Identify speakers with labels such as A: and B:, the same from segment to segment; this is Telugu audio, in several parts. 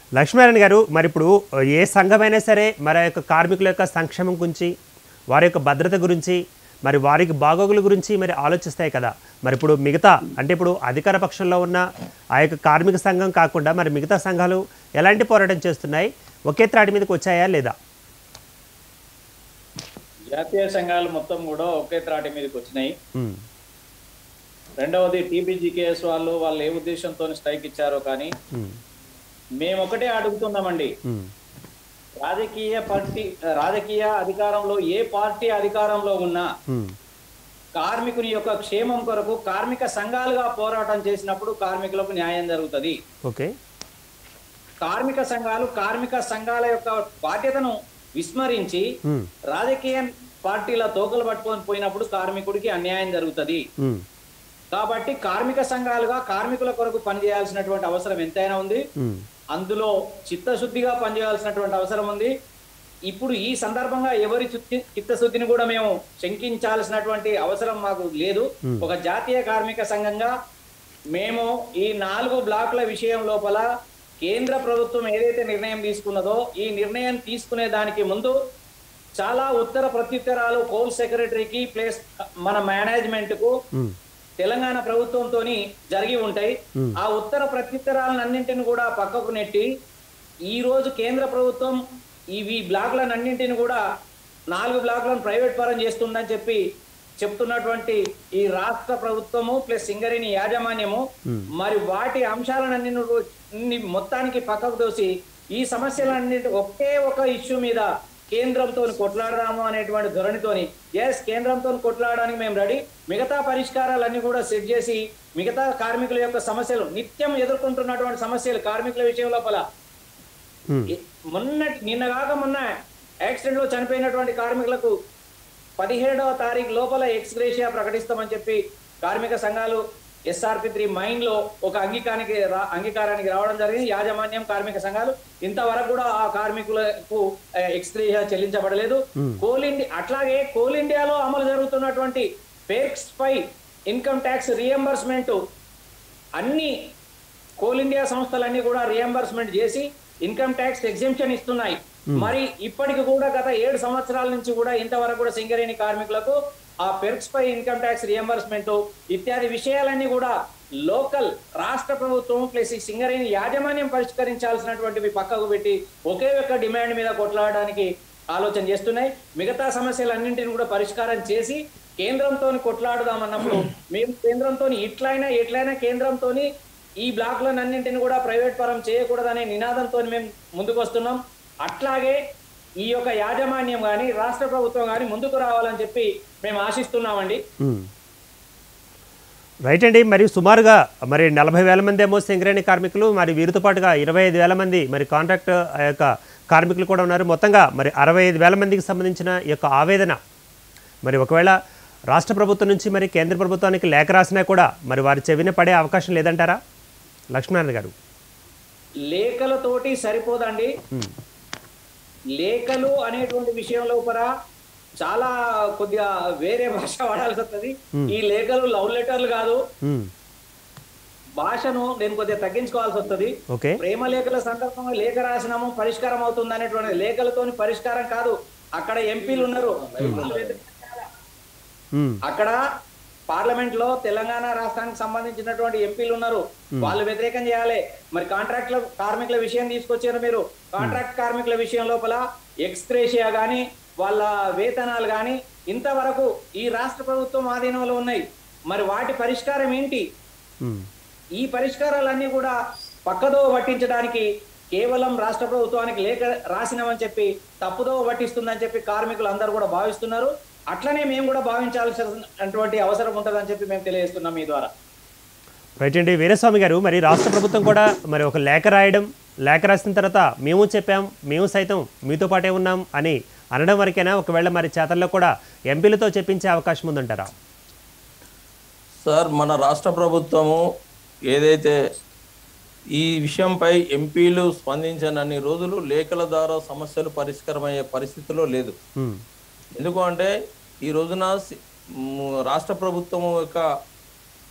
A: లక్ష్మీనారాయణ గారు మరి ఇప్పుడు ఏ సంఘమైనా సరే మరి ఆ యొక్క కార్మికుల యొక్క సంక్షేమం గురించి వారి యొక్క భద్రత గురించి మరి వారికి బాగోగుల గురించి మరి ఆలోచిస్తాయి కదా మరి ఇప్పుడు మిగతా అంటే ఇప్పుడు అధికార పక్షంలో ఉన్న ఆ యొక్క కార్మిక సంఘం కాకుండా మరి మిగతా సంఘాలు ఎలాంటి పోరాటం చేస్తున్నాయి ఒకే త్రాటి మీదకి వచ్చాయా లేదా
B: జాతీయ సంఘాలు మొత్తం కూడా ఒకే త్రాటి మీదకి వచ్చినాయి
A: ఉమ్,
B: రెండవది టీబీజీకేఎస్ వాళ్ళు వాళ్ళు ఏ ఉద్దేశంతో స్ట్రైక్ ఇచ్చారో కానీ
A: ఉమ్,
B: మేము ఒకటే అడుగుతున్నామండి
A: ఉమ్,
B: రాజకీయ పార్టీ రాజకీయ అధికారంలో ఏ పార్టీ అధికారంలో ఉన్నా
A: ఉమ్,
B: కార్మికుని యొక్క క్షేమం కొరకు కార్మిక సంఘాలుగా పోరాటం చేసినప్పుడు కార్మికులకు న్యాయం జరుగుతుంది
A: ఓకే
B: కార్మిక సంఘాలు కార్మిక సంఘాల యొక్క బాధ్యతను విస్మరించి
A: ఉమ్,
B: రాజకీయ పార్టీల తోకలు పట్టుకొని పోయినప్పుడు కార్మికుడికి అన్యాయం జరుగుతుంది
A: ఉమ్,
B: కాబట్టి కార్మిక సంఘాలుగా కార్మికుల కొరకు పనిచేయాల్సినటువంటి అవసరం ఎంతైనా ఉంది
A: ఉమ్,
B: అందులో చిత్తశుద్ధిగా పనిచేయాల్సినటువంటి అవసరం ఉంది ఇప్పుడు ఈ సందర్భంగా ఎవరి చిత్తి- చిత్తశుద్ధిని కూడా మేము శంకించాల్సినటువంటి అవసరం మాకు లేదు ఒక జాతీయ కార్మిక సంఘంగా మేము ఈ నాలుగు బ్లాకుల విషయం లోపల కేంద్ర ప్రభుత్వం ఏదైతే నిర్ణయం తీసుకున్నదో ఈ నిర్ణయం తీసుకునే దానికి ముందు చాలా ఉత్తర ప్రత్యుత్తరాలు కోల్ సెక్రటరీకి ప్లస్ మన మేనేజ్మెంట్ కు
A: ఉమ్,
B: తెలంగాణ ప్రభుత్వంతో జరిగి ఉంటాయి ఆ ఉత్తర ప్రత్యుత్తరాలన్నింటిని కూడా పక్కకు నెట్టి ఈ రోజు కేంద్ర ప్రభుత్వం ఇవి బ్లాక్లన్నింటిని కూడా నాలుగు బ్లాక్లను ప్రైవేట్ పరం చేస్తుందని చెప్పి చెప్తున్నటువంటి ఈ రాష్ట్ర ప్రభుత్వము ప్లస్ సింగరేణి యాజమాన్యము మరి వాటి అంశాలన్నీ మొత్తానికి పక్కకు దోసి ఈ సమస్యలన్నింటి ఒకే ఒక ఇష్యూ మీద కేంద్రంతో కొట్లాడదాము అనేటువంటి ధోరణితోని ఎస్ కేంద్రంతో కొట్లాడడానికి మేము రెడీ మిగతా పరిష్కారాలన్నీ కూడా సెట్ చేసి మిగతా కార్మికుల యొక్క సమస్యలు నిత్యం ఎదుర్కొంటున్నటువంటి సమస్యలు కార్మికుల విషయం లోపల
A: ఉమ్,
B: ఏ- మొన్న నిన్న కాక మొన్న యాక్సిడెంట్ లో చనిపోయినటువంటి కార్మికులకు పదిహేడవ తారీఖు లోపల ఎక్స్గ్రేషియా ప్రకటిస్తామని చెప్పి కార్మిక సంఘాలు ఎస్ఆర్పి త్రీ మైండ్ లో ఒక అంగీకారానికి రా- అంగీకారానికి రావడం జరిగింది యాజమాన్యం కార్మిక సంఘాలు ఇంతవరకు కూడా ఆ కార్మికులకు ఎక్స్గ్రేషియా చెల్లించబడలేదు కోల్ ఇండియా అట్లాగే కోల్ ఇండియాలో అమలు జరుగుతున్నటువంటి పేక్స్ పై ఇన్కమ్ ట్యాక్స్ రియంబర్స్మెంట్ అన్ని కోల్ ఇండియా సంస్థలన్నీ కూడా రియంబర్స్మెంట్ చేసి ఇన్కమ్ ట్యాక్స్ ఎగ్జెంప్షన్ ఇస్తున్నాయి మరి ఇప్పటికి కూడా గత ఏడు సంవత్సరాల నుంచి కూడా ఇంతవరకు కూడా సింగరేణి కార్మికులకు ఆ పెర్క్స్ పై ఇన్కమ్ ట్యాక్స్ రియంబర్స్మెంట్ ఇత్యాది విషయాలన్నీ కూడా లోకల్ రాష్ట్ర ప్రభుత్వం ప్లస్ ఈ సింగరేణి యాజమాన్యం పరిష్కరించాల్సినటువంటివి పక్కకు పెట్టి ఒకే ఒక్క డిమాండ్ మీద కొట్లాడడానికి ఆలోచన చేస్తున్నాయి మిగతా సమస్యలన్నింటిని కూడా పరిష్కారం చేసి కేంద్రంతో కొట్లాడుదామన్నప్పుడు మేము కేంద్రంతో ఇట్లయినా ఎట్లయినా కేంద్రంతో ఈ బ్లాక్లన్నింటిని కూడా ప్రైవేట్ పరం చేయకూడదనే నినాదంతో మేము ముందుకు వస్తున్నాం అట్లాగే ఈ యొక్క యాజమాన్యం కానీ రాష్ట్ర ప్రభుత్వం కానీ ముందుకు రావాలని చెప్పి మేము ఆశిస్తున్నామండి
A: ఉమ్. రైట్ అండి మరి సుమారుగా మరి నలభై వేల మంది ఏమో సింగరేణి కార్మికులు మరి వీరితో పాటుగా ఇరవై ఐదు వేల మంది మరి కాంట్రాక్ట్ ఆ యొక్క కార్మికులు కూడా ఉన్నారు మొత్తంగా మరి అరవై ఐదు వేల మందికి సంబంధించిన ఈ యొక్క ఆవేదన మరి ఒకవేళ రాష్ట్ర ప్రభుత్వం నుంచి మరి కేంద్ర ప్రభుత్వానికి లేఖ రాసినా కూడా మరి వారి చెవిన పడే అవకాశం లేదంటారా లక్ష్మీనారాయణ గారు
B: లేఖలతోటి సరిపోదండి
A: ఉమ్,
B: లేఖలు అనేటువంటి విషయం లోపల చాలా కొద్దిగా వేరే భాష వాడాల్సి వస్తుంది ఈ లేఖలు లవ్ లెటర్లు కాదు
A: ఉమ్,
B: భాషను నేను కొద్దిగా తగ్గించుకోవాల్సి వస్తుంది
A: ఓకే
B: ప్రేమ లేఖల సందర్భంగా లేఖ రాసినాము పరిష్కారం అవుతుంది అనేటువంటి లేఖలతోని పరిష్కారం కాదు అక్కడ ఎంపీలు ఉన్నారు
A: ఉమ్,
B: అక్కడ పార్లమెంట్ లో తెలంగాణ రాష్ట్రానికి సంబంధించినటువంటి ఎంపీలు ఉన్నారు వాళ్ళు వ్యతిరేకం చేయాలి మరి కాంట్రాక్ట్ల కార్మికుల విషయం తీసుకొచ్చారు మీరు కాంట్రాక్ట్ కార్మికుల విషయం లోపల ఎక్స్క్రేషియా గాని వాళ్ళ వేతనాలు గాని ఇంతవరకు ఈ రాష్ట్ర ప్రభుత్వం ఆధీనంలో ఉన్నాయి మరి వాటి పరిష్కారం ఏంటి
A: ఉమ్,
B: ఈ పరిష్కారాలన్నీ కూడా పక్కదో పట్టించడానికి కేవలం రాష్ట్ర ప్రభుత్వానికి లేఖ రాసినామని చెప్పి తప్పుదో పట్టిస్తుందని చెప్పి కార్మికులు అందరూ కూడా భావిస్తున్నారు అట్లనే మేము కూడా భావించాల్సినటువంటి అవసరం ఉంటుందని చెప్పి మేము తెలియజేస్తున్నాం మీ ద్వారా
A: రైట్ అండి వీరస్వామి గారు మరి రాష్ట్ర ప్రభుత్వం కూడా మరి ఒక లేఖ రాయడం లేఖ రాసిన తర్వాత మేము చెప్పాం మేము సైతం మీతో పాటే ఉన్నాం అని అనడం వరకైనా ఒకవేళ మరి చేతల్లో కూడా ఎంపీలతో చెప్పించే అవకాశం ఉందంటారా
C: సార్ మన రాష్ట్ర ప్రభుత్వము ఏదైతే ఈ విషయంపై ఎంపీలు స్పందించనన్ని రోజులు లేఖల ద్వారా సమస్యలు పరిష్కారమయ్యే పరిస్థితిలో లేదు
A: ఉమ్,
C: ఎందుకు అంటే ఈ రోజున సి- మ్, రాష్ట్ర ప్రభుత్వం యొక్క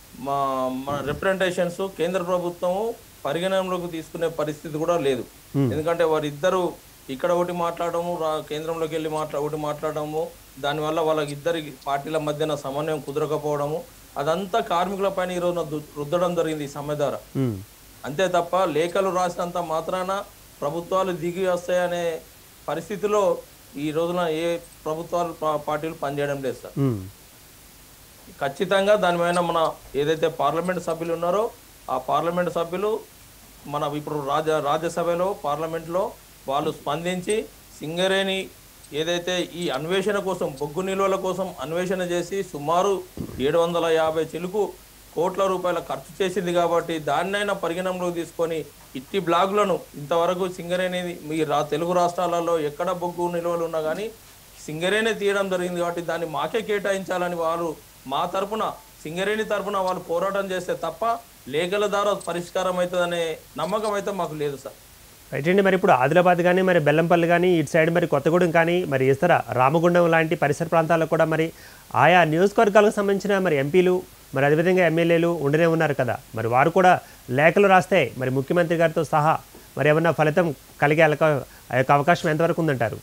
C: మా మన రిప్రజెంటేషన్స్ కేంద్ర ప్రభుత్వము పరిగణనలోకి తీసుకునే పరిస్థితి కూడా లేదు ఎందుకంటే వారిద్దరు ఇక్కడ ఒకటి మాట్లాడము రా- కేంద్రంలోకి వెళ్ళి మాట్లా ఒకటి మాట్లాడము దానివల్ల వాళ్ళ ఇద్దరి పార్టీల మధ్యన సమన్వయం కుదరకపోవడము అదంతా కార్మికుల పైన ఈ రోజున దు- రుద్దడం జరిగింది ఈ సమ్మె ద్వారా
A: ఉమ్,
C: అంతే తప్ప లేఖలు రాసినంత మాత్రాన ప్రభుత్వాలు దిగి వస్తాయనే పరిస్థితిలో ఈ రోజున ఏ ప్రభుత్వాలు పా- పార్టీలు పనిచేయడం లేదు సార్
A: ఉమ్,
C: ఖచ్చితంగా దానిపైన మన ఏదైతే పార్లమెంట్ సభ్యులు ఉన్నారో ఆ పార్లమెంట్ సభ్యులు మన ఇప్పుడు రాజ్య రాజ్యసభలో పార్లమెంట్లో వాళ్ళు స్పందించి సింగరేణి ఏదైతే ఈ అన్వేషణ కోసం బొగ్గు నిల్వల కోసం అన్వేషణ చేసి సుమారు ఏడు వందల యాభై చిలుకు కోట్ల రూపాయల ఖర్చు చేసింది కాబట్టి దాన్నైనా పరిగణనలోకి తీసుకొని ఇట్టి బ్లాగులను ఇంతవరకు సింగరేణి మీ రా తెలుగు రాష్ట్రాలలో ఎక్కడ బొగ్గు నిల్వలు ఉన్నా కానీ సింగరేణి తీయడం జరిగింది కాబట్టి దాన్ని మాకే కేటాయించాలని వారు మా తరపున సింగరేణి తరపున వాళ్ళు పోరాటం చేస్తే తప్ప లేఖల ద్వారా పరిష్కారం అవుతుందనే నమ్మకం అయితే మాకు లేదు సార్
A: రైట్ అండి మరి ఇప్పుడు ఆదిలాబాద్ కానీ మరి బెల్లంపల్లి కానీ ఇటు సైడ్ మరి కొత్తగూడెం కానీ మరి ఇతర రామగుండం లాంటి పరిసర ప్రాంతాల్లో కూడా మరి ఆయా నియోజకవర్గాలకు సంబంధించిన మరి ఎంపీలు మరి అదేవిధంగా ఎమ్మెల్యేలు ఉండనే ఉన్నారు కదా మరి వారు కూడా లేఖలు రాస్తే మరి ముఖ్యమంత్రి గారితో సహా మరి ఏమన్నా ఫలితం కలిగే అలక- ఆ యొక్క అవకాశం ఎంతవరకు ఉందంటారు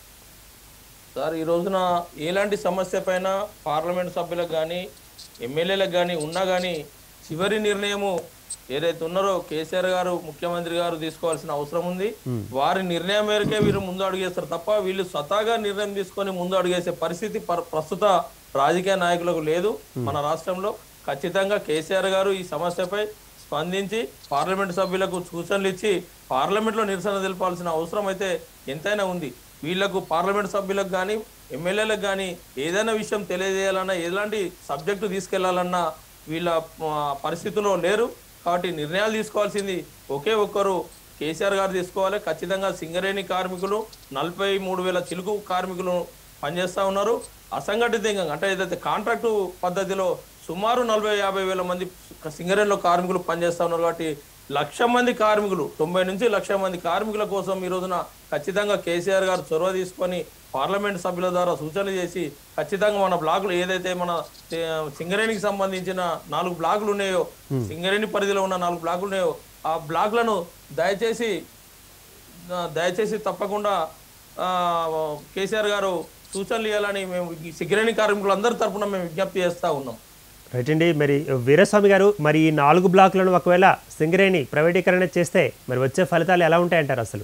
C: సార్ ఈ రోజున ఎలాంటి సమస్య పైన పార్లమెంట్ సభ్యులకు కానీ ఎమ్మెల్యేలకు కానీ ఉన్నా కానీ చివరి నిర్ణయము ఏదైతే ఉన్నారో కేసీఆర్ గారు ముఖ్యమంత్రి గారు తీసుకోవాల్సిన అవసరం ఉంది వారి నిర్ణయం మేరకే వీరు ముందు అడుగేస్తారు తప్ప వీళ్ళు స్వతహాగా నిర్ణయం తీసుకొని ముందు అడుగేసే పరిస్థితి పర్- ప్రస్తుత రాజకీయ నాయకులకు లేదు మన రాష్ట్రంలో ఖచ్చితంగా కేసీఆర్ గారు ఈ సమస్యపై స్పందించి పార్లమెంట్ సభ్యులకు సూచనలు ఇచ్చి పార్లమెంట్లో నిరసన తెలపాల్సిన అవసరం అయితే ఎంతైనా ఉంది వీళ్లకు పార్లమెంట్ సభ్యులకు కానీ ఎమ్మెల్యేలకు కానీ ఏదైనా విషయం తెలియజేయాలన్నా ఎలాంటి సబ్జెక్టు తీసుకెళ్లాలన్నా వీళ్ళ ఆ, పరిస్థితిలో లేరు కాబట్టి నిర్ణయాలు తీసుకోవాల్సింది ఒకే ఒక్కరు కేసీఆర్ గారు తీసుకోవాలి ఖచ్చితంగా సింగరేణి కార్మికులు నలభై మూడు వేల చిలుకు కార్మికులు పనిచేస్తా ఉన్నారు అసంఘటితంగా అంటే ఏదైతే కాంట్రాక్టు పద్ధతిలో సుమారు నలభై యాభై వేల మంది సింగరేణిలో కార్మికులు పనిచేస్తా ఉన్నారు కాబట్టి లక్ష మంది కార్మికులు తొంభై నుంచి లక్ష మంది కార్మికుల కోసం ఈ రోజున ఖచ్చితంగా కేసీఆర్ గారు చొరవ తీసుకొని పార్లమెంట్ సభ్యుల ద్వారా సూచనలు చేసి ఖచ్చితంగా మన బ్లాకులు ఏదైతే మన ఏ, సింగరేణికి సంబంధించిన నాలుగు బ్లాకులు ఉన్నాయో సింగరేణి పరిధిలో ఉన్న నాలుగు బ్లాకులు ఉన్నాయో ఆ బ్లాకులను దయచేసి ఆ, దయచేసి తప్పకుండా ఆ, కేసీఆర్ గారు సూచనలు ఇవ్వాలని మేము ఈ సింగరేణి కార్మికులందరి తరపున మేము విజ్ఞప్తి చేస్తా ఉన్నాం
A: రైట్ అండి మరి వీరస్వామి గారు మరి ఈ నాలుగు బ్లాకులను ఒకవేళ సింగరేణి ప్రైవేటీకరణ చేస్తే మరి వచ్చే ఫలితాలు ఎలా ఉంటాయంటారు అసలు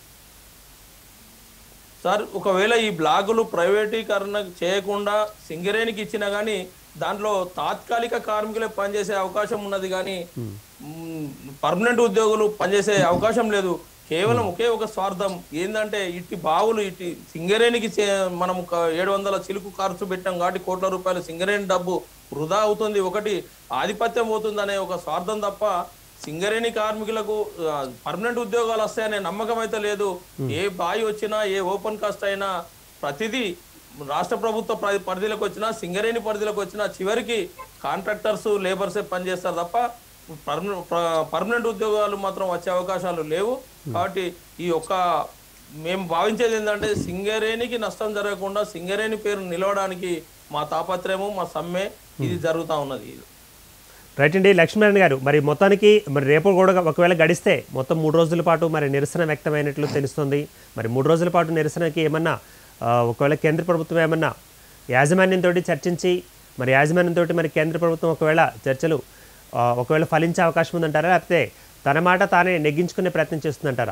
C: సార్ ఒకవేళ ఈ బ్లాగులు ప్రైవేటీకరణ చేయకుండా సింగరేణికి ఇచ్చినా కానీ దాంట్లో తాత్కాలిక కార్మికులే పనిచేసే అవకాశం ఉన్నది కానీ పర్మనెంట్ ఉద్యోగులు పనిచేసే అవకాశం లేదు కేవలం ఒకే ఒక స్వార్థం ఏంటంటే ఇట్టి బావులు ఇట్టి సింగరేణికి చే- మనం ఒక ఏడు వందల చిలుకు ఖర్చు పెట్టాం కాబట్టి కోట్ల రూపాయలు సింగరేణి డబ్బు వృధా అవుతుంది ఒకటి ఆధిపత్యం పోతుంది అనే ఒక స్వార్థం తప్ప సింగరేణి కార్మికులకు పర్మనెంట్ ఉద్యోగాలు వస్తాయనే నమ్మకం అయితే లేదు ఏ బాయి వచ్చినా ఏ ఓపెన్ కాస్ట్ అయినా ప్రతిదీ రాష్ట్ర ప్రభుత్వ పరి- పరిధిలోకి వచ్చినా సింగరేణి పరిధిలోకి వచ్చినా చివరికి కాంట్రాక్టర్స్ లేబర్సే పనిచేస్తారు తప్ప పర్మనెంట్ పర్మనెంట్ ఉద్యోగాలు మాత్రం వచ్చే అవకాశాలు లేవు కాబట్టి ఈ ఒక్క మేము భావించేది ఏంటంటే సింగరేణికి నష్టం జరగకుండా సింగరేణి పేరు నిలవడానికి మా తాపత్రయము మా సమ్మె ఇది జరుగుతా ఉన్నది
A: రైట్ అండి లక్ష్మీనారాయణ గారు మరి మొత్తానికి మరి రేపు కూడా ఒకవేళ గడిస్తే మొత్తం మూడు రోజుల పాటు మరి నిరసన వ్యక్తమైనట్లు తెలుస్తుంది మరి మూడు రోజుల పాటు నిరసనకి ఏమన్నా ఆ, ఒకవేళ కేంద్ర ప్రభుత్వం ఏమన్నా యాజమాన్యంతో చర్చించి మరి యాజమాన్యంతో మరి కేంద్ర ప్రభుత్వం ఒకవేళ చర్చలు ఆ, ఒకవేళ ఫలించే అవకాశం ఉందంటారా లేకపోతే తన మాట తానే నెగ్గించుకునే ప్రయత్నం చేస్తుందంటారా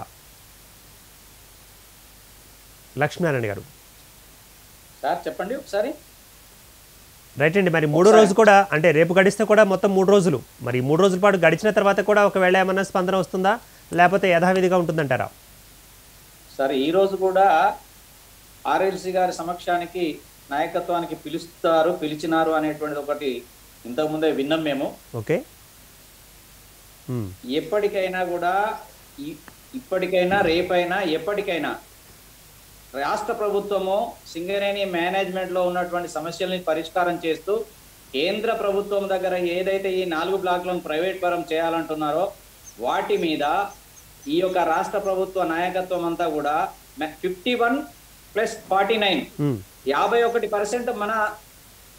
A: లక్ష్మీనారాయణ గారు
B: సార్ చెప్పండి ఒకసారి
A: రైట్ అండి మరి మూడో రోజు కూడా అంటే రేపు గడిస్తే కూడా మొత్తం మూడు రోజులు మరి ఈ మూడు రోజుల పాటు గడిచిన తర్వాత కూడా ఒకవేళ ఏమన్నా స్పందన వస్తుందా లేకపోతే యథావిధిగా ఉంటుందంటారా
B: సార్ ఈ రోజు కూడా ఆర్ఎల్సి గారి సమక్షానికి నాయకత్వానికి పిలుస్తారు పిలిచినారు అనేటువంటిది ఒకటి ఇంతకుముందే విన్నాం మేము
A: ఓకే మ్మ్.
B: ఎప్పటికైనా కూడా ఈ- ఇప్పటికైనా రేపైనా ఎప్పటికైనా రాష్ట్ర ప్రభుత్వము సింగరేణి మేనేజ్మెంట్ లో ఉన్నటువంటి సమస్యల్ని పరిష్కారం చేస్తూ కేంద్ర ప్రభుత్వం దగ్గర ఏదైతే ఈ నాలుగు బ్లాక్లను ప్రైవేట్ పరం చేయాలంటున్నారో వాటి మీద ఈ యొక్క రాష్ట్ర ప్రభుత్వ నాయకత్వం అంతా కూడా fifty one plus forty nine
A: మ్మ్.
B: యాభై ఒకటి పర్సెంట్ మన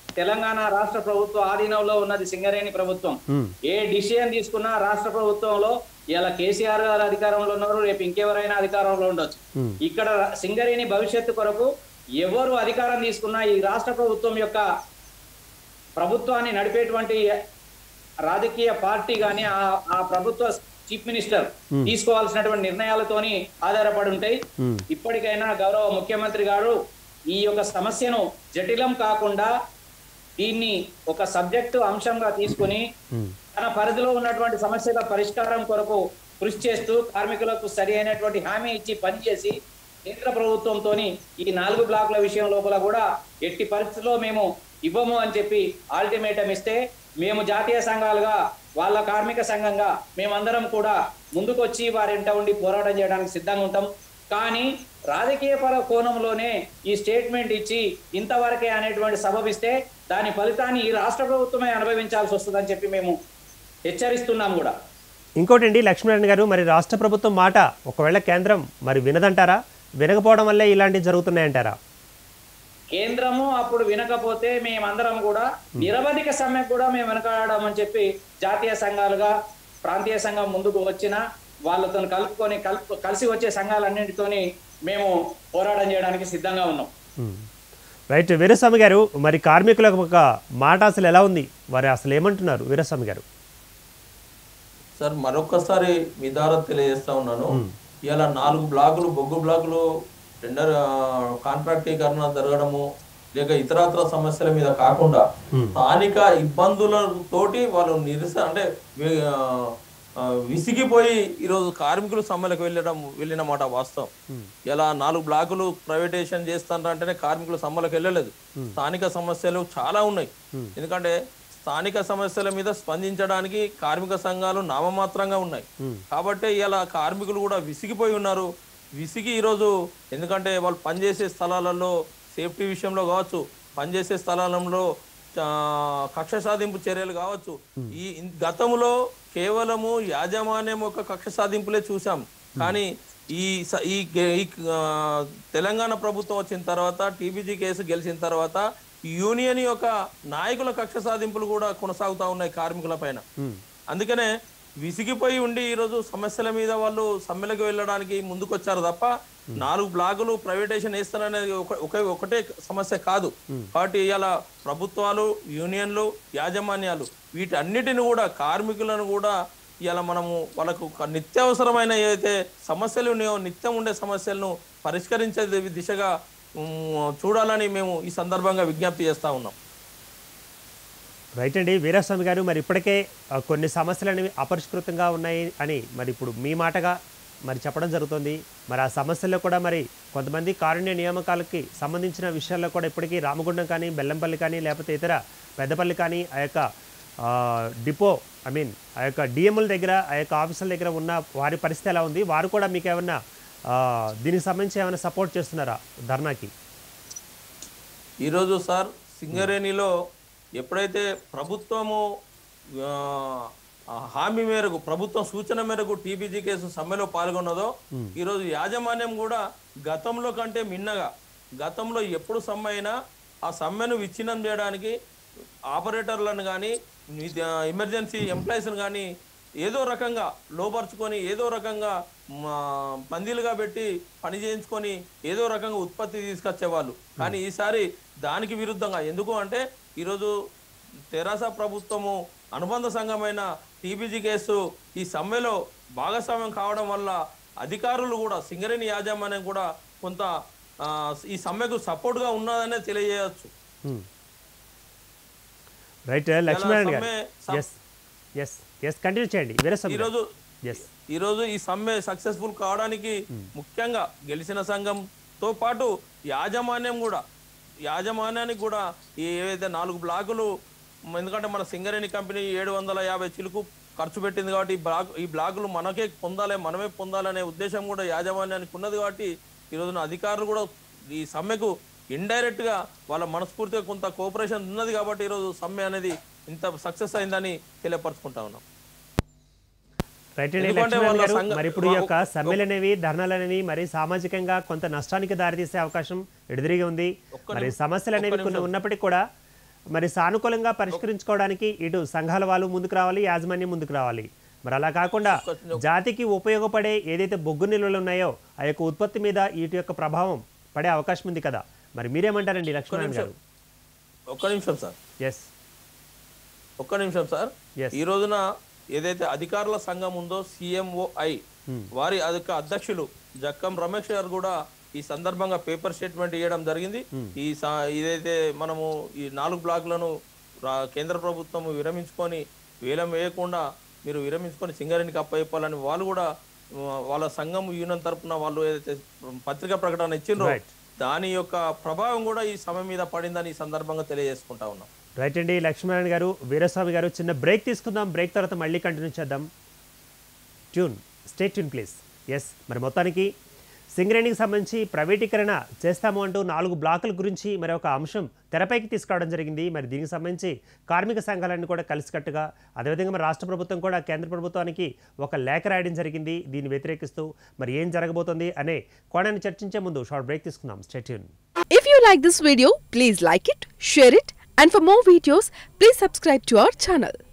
B: తెలంగాణ రాష్ట్ర ప్రభుత్వ ఆధీనంలో ఉన్నది సింగరేణి ప్రభుత్వం
A: ఉమ్,
B: ఏ డిసిజన్ తీసుకున్నా రాష్ట్ర ప్రభుత్వంలో ఇలా కేసీఆర్ గారు అధికారంలో ఉన్నారు రేపు ఇంకెవరైనా అధికారంలో ఉండొచ్చు
A: ఉమ్,
B: ఇక్కడ సింగరేణి భవిష్యత్తు కొరకు ఎవరు అధికారం తీసుకున్నా ఈ రాష్ట్ర ప్రభుత్వం యొక్క ప్రభుత్వాన్ని నడిపేటువంటి రాజకీయ పార్టీ కానీ ఆ ఆ ప్రభుత్వ చీఫ్ మినిస్టర్
A: Hmm.
B: తీసుకోవాల్సినటువంటి నిర్ణయాలతోని ఆధారపడి ఉంటాయి
A: ఉమ్,
B: ఇప్పటికైనా గౌరవ ముఖ్యమంత్రి గారు ఈ యొక్క సమస్యను జటిలం కాకుండా దీన్ని ఒక సబ్జెక్టు అంశంగా తీసుకుని
A: ఉమ్,
B: తన పరిధిలో ఉన్నటువంటి సమస్యల పరిష్కారం కొరకు కృషి చేస్తూ కార్మికులకు సరి అయినటువంటి హామీ ఇచ్చి పనిచేసి కేంద్ర ప్రభుత్వంతో ఈ నాలుగు బ్లాకుల విషయం లోపల కూడా ఎట్టి పరిస్థితుల్లో మేము ఇవ్వము అని చెప్పి ఆల్టిమేటం ఇస్తే మేము జాతీయ సంఘాలుగా వాళ్ళ కార్మిక సంఘంగా మేమందరం కూడా ముందుకొచ్చి వారి ఇంట ఉండి పోరాటం చేయడానికి సిద్ధంగా ఉంటాం కానీ రాజకీయ పర కోణంలోనే ఈ స్టేట్మెంట్ ఇచ్చి ఇంతవరకే అనేటువంటి సబబిస్తే దాని ఫలితాన్ని ఈ రాష్ట్ర ప్రభుత్వమే అనుభవించాల్సి వస్తుందని చెప్పి మేము హెచ్చరిస్తున్నాం కూడా
A: ఇంకోటండి లక్ష్మీనారాయణ గారు మరి రాష్ట్ర ప్రభుత్వం మాట ఒకవేళ కేంద్రం మరి వినదంటారా వినకపోవడం వల్లే ఇలాంటివి జరుగుతున్నాయంటారా
B: కేంద్రము అప్పుడు వినకపోతే మేమందరం కూడా నిరవధిక సమ్మె కూడా మేము వెనకాడడం అని చెప్పి జాతీయ సంఘాలుగా ప్రాంతీయ సంఘం ముందుకు వచ్చిన వాళ్ళతో కలుపుకొని కలుపు కలిసి వచ్చే సంఘాలన్నింటితోని మేము పోరాటం చేయడానికి సిద్ధంగా ఉన్నాం
A: ఉమ్. రైట్ వీరస్వామి గారు మరి కార్మికులకు ఒక మాట అసలు ఎలా ఉంది వారు అసలు ఏమంటున్నారు వీరస్వామి గారు
C: సార్ మరొక్కసారి మీ ద్వారా తెలియజేస్తా ఉన్నాను ఇలా నాలుగు బ్లాకులు బొగ్గు బ్లాకులు టెండర్ ఆ, కాంట్రాక్టీకరణ జరగడము లేక ఇతరత్ర సమస్యల మీద కాకుండా స్థానిక ఇబ్బందులతోటి వాళ్ళు నిరసన అంటే వి- ఆ, ఆ, విసిగిపోయి ఈరోజు కార్మికులు సమ్మెలకు వెళ్ళడం వెళ్ళిన మాట వాస్తవం ఇలా నాలుగు బ్లాకులు ప్రైవేటైజేషన్ చేస్తారంటేనే కార్మికులు సమ్మెలకు వెళ్ళలేదు స్థానిక సమస్యలు చాలా ఉన్నాయి ఎందుకంటే స్థానిక సమస్యల మీద స్పందించడానికి కార్మిక సంఘాలు నామమాత్రంగా ఉన్నాయి కాబట్టి ఇలా కార్మికులు కూడా విసిగిపోయి ఉన్నారు విసిగి ఈరోజు ఎందుకంటే వాళ్ళు పనిచేసే స్థలాలలో సేఫ్టీ విషయంలో కావచ్చు పనిచేసే స్థలాలలో ఆ, కక్ష సాధింపు చర్యలు కావచ్చు ఈ ఇన్- గతంలో కేవలము యాజమాన్యం ఒక కక్ష సాధింపులే చూసాం కానీ ఈ స- ఈ గే- ఈ ఆ, తెలంగాణ ప్రభుత్వం వచ్చిన తర్వాత టీబీజీ కేసు గెలిచిన తర్వాత యూనియన్ యొక్క నాయకుల కక్ష సాధింపులు కూడా కొనసాగుతా ఉన్నాయి కార్మికుల పైన అందుకనే విసిగిపోయి ఉండి ఈరోజు సమస్యల మీద వాళ్ళు సమ్మెలకు వెళ్ళడానికి ముందుకొచ్చారు తప్ప నాలుగు బ్లాగులు ప్రైవేటైజేషన్ వేస్తారనేది ఒక- ఒకే ఒకటే సమస్య కాదు కాబట్టి ఇలా ప్రభుత్వాలు యూనియన్లు యాజమాన్యాలు వీటన్నిటిని కూడా కార్మికులను కూడా ఇలా మనము వాళ్ళకు ఒక నిత్యావసరమైన ఏదైతే సమస్యలు ఉన్నాయో నిత్యం ఉండే సమస్యలను పరిష్కరించే దిశగా ఉమ్, చూడాలని మేము ఈ సందర్భంగా విజ్ఞప్తి చేస్తా ఉన్నాం
A: రైట్ అండి వీరస్వామి గారు మరి ఇప్పటికే ఆ, కొన్ని సమస్యలు అనేవి అపరిష్కృతంగా ఉన్నాయి అని మరి ఇప్పుడు మీ మాటగా మరి చెప్పడం జరుగుతుంది మరి ఆ సమస్యల్లో కూడా మరి కొంతమంది కారుణ్య నియామకాలకి సంబంధించిన విషయాల్లో కూడా ఇప్పటికీ రామగుండం కానీ బెల్లంపల్లి కానీ లేకపోతే ఇతర పెద్దపల్లి కానీ ఆ యొక్క ఆ, డిపో ఐ మీన్ ఆ యొక్క డిఎంల దగ్గర ఆ యొక్క ఆఫీసుల దగ్గర ఉన్న వారి పరిస్థితి ఎలా ఉంది వారు కూడా మీకు ఏమన్నా ఆ, దీనికి సంబంధించి ఏమైనా సపోర్ట్ చేస్తున్నారా ధర్నాకి
C: ఈరోజు సార్ సింగరేణిలో ఎప్పుడైతే ప్రభుత్వము ఆ, ఆ హామీ మేరకు ప్రభుత్వం సూచన మేరకు టీబీజీ కేసు సమ్మెలో పాల్గొన్నదో ఈరోజు యాజమాన్యం కూడా గతంలో కంటే మిన్నగా గతంలో ఎప్పుడు సమ్మె అయినా ఆ సమ్మెను విచ్ఛిన్నం చేయడానికి ఆపరేటర్లను కానీ ఎమర్జెన్సీ ఎంప్లాయీస్ని కానీ ఏదో రకంగా లోపరుచుకొని ఏదో రకంగా మా, పందిలుగా పెట్టి పని చేయించుకొని ఏదో రకంగా ఉత్పత్తి తీసుకొచ్చేవాళ్ళు కానీ ఈసారి దానికి విరుద్ధంగా ఎందుకు అంటే ఈరోజు తెరాస ప్రభుత్వము అనుబంధ సంఘమైన టీబీజీ కేసు ఈ సమ్మెలో భాగస్వామ్యం కావడం వల్ల అధికారులు కూడా సింగరేణి యాజమాన్యం కూడా కొంత ఆ, ఈ సమ్మెకు సపోర్ట్గా ఉన్నదనే తెలియజేయవచ్చు
A: Hmm. రైట్ లక్ష్మీనారాయణ గారు
C: సమ్మె- సమ్-
A: ఎస్ ఎస్ ఎస్ కంటిన్యూ చేయండి వీరస్వామి గారు
C: ఈరోజు
A: ఎస్
C: ఈరోజు ఈ సమ్మె సక్సెస్ఫుల్ కావడానికి ముఖ్యంగా గెలిచిన సంఘంతో పాటు యాజమాన్యం కూడా యాజమాన్యానికి కూడా ఈ ఏవైతే నాలుగు బ్లాకులు మ, ఎందుకంటే మన సింగరేణి కంపెనీ ఏడు వందల యాభై చిలుకు ఖర్చు పెట్టింది కాబట్టి ఈ బ్లాక్ ఈ బ్లాకులు మనకే పొందాలి మనమే పొందాలనే ఉద్దేశం కూడా యాజమాన్యానికి ఉన్నది కాబట్టి ఈ రోజున అధికారులు కూడా ఈ సమ్మెకు ఇండైరెక్ట్ గా వాళ్ళ మనస్ఫూర్తిగా కొంత కోఆపరేషన్ ఉన్నది కాబట్టి ఈరోజు సమ్మె అనేది ఇంత సక్సెస్ అయిందని తెలియపరచుకుంటా ఉన్నాం
A: రైట్ అండి
C: ఎందుకంటే
A: లక్ష్మీనారాయణ
C: వాళ్ళ
A: గారు
C: సంఘ-
A: మరి ఇప్పుడు ఈ యొక్క
C: ఒక-
A: సమ్మెలు అనేవి ధర్నాలు అనేవి మరి సామాజికంగా కొంత నష్టానికి దారితీసే అవకాశం ఎదురుగా ఉంది
C: ఒక్క
A: మరి
C: నిమిషం-
A: సమస్యలు అనేవి
C: ఒక్క
A: కొన్ని
C: నిమిషం.
A: ఉన్నప్పటికీ కూడా మరి సానుకూలంగా పరిష్కరించుకోవడానికి ఇటు సంఘాల వాళ్ళు ముందుకు రావాలి యాజమాన్యం ముందుకు రావాలి మరి అలా కాకుండా జాతికి ఉపయోగపడే ఏదైతే బొగ్గు నిల్వలు ఉన్నాయో ఆ యొక్క ఉత్పత్తి మీద వీటి యొక్క ప్రభావం పడే అవకాశం ఉంది కదా మరి మీరేమంటారండి లక్ష్మణ్ గారు
C: ఒక్క నిమిషం సార్
A: ఎస్
C: ఒక్క నిమిషం సార్
A: Yes.
C: ఈ రోజున ఏదైతే అధికారుల సంఘం ఉందో సిఎంఓఐ వారి అధిక అధ్యక్షులు జక్కం రమేష్ గారు కూడా ఈ సందర్భంగా పేపర్ స్టేట్మెంట్ ఇవ్వడం జరిగింది ఈ సా- ఇదైతే మనము ఈ నాలుగు బ్లాక్లను రా- కేంద్ర ప్రభుత్వం విరమించుకొని వేలం వేయకుండా మీరు విరమించుకొని సింగరేణికి అప్పయిపోవాలని వాళ్ళు కూడా ఆ, వాళ్ళ సంఘం యూనియన్ తరపున వాళ్ళు ఏదైతే పత్రికా ప్రకటన ఇచ్చిండ్రో
A: Right.
C: దాని యొక్క ప్రభావం కూడా ఈ సమయం మీద పడిందని ఈ సందర్భంగా తెలియజేసుకుంటా ఉన్నాం
A: రైట్ అండి లక్ష్మీనారాయణ గారు వీరస్వామి గారు చిన్న బ్రేక్ తీసుకుందాం బ్రేక్ తర్వాత మళ్ళీ కంటిన్యూ చేద్దాం tune stay tuned please yes మరి మొత్తానికి సింగరేణికి సంబంధించి ప్రైవేటీకరణ చేస్తాము అంటూ నాలుగు బ్లాకుల గురించి మరి ఒక అంశం తెరపైకి తీసుకురావడం జరిగింది మరి దీనికి సంబంధించి కార్మిక సంఘాలన్నీ కూడా కలిసికట్టుగా అదేవిధంగా మరి రాష్ట్ర ప్రభుత్వం కూడా కేంద్ర ప్రభుత్వానికి ఒక లేఖ రాయడం జరిగింది దీన్ని వ్యతిరేకిస్తూ మరి ఏం జరగబోతోంది అనే కోణాన్ని చర్చించే ముందు షార్ట్ బ్రేక్ తీసుకుందాం stay tuned
D: If you like this video, please like it, share it, and for more videos, please subscribe to our channel.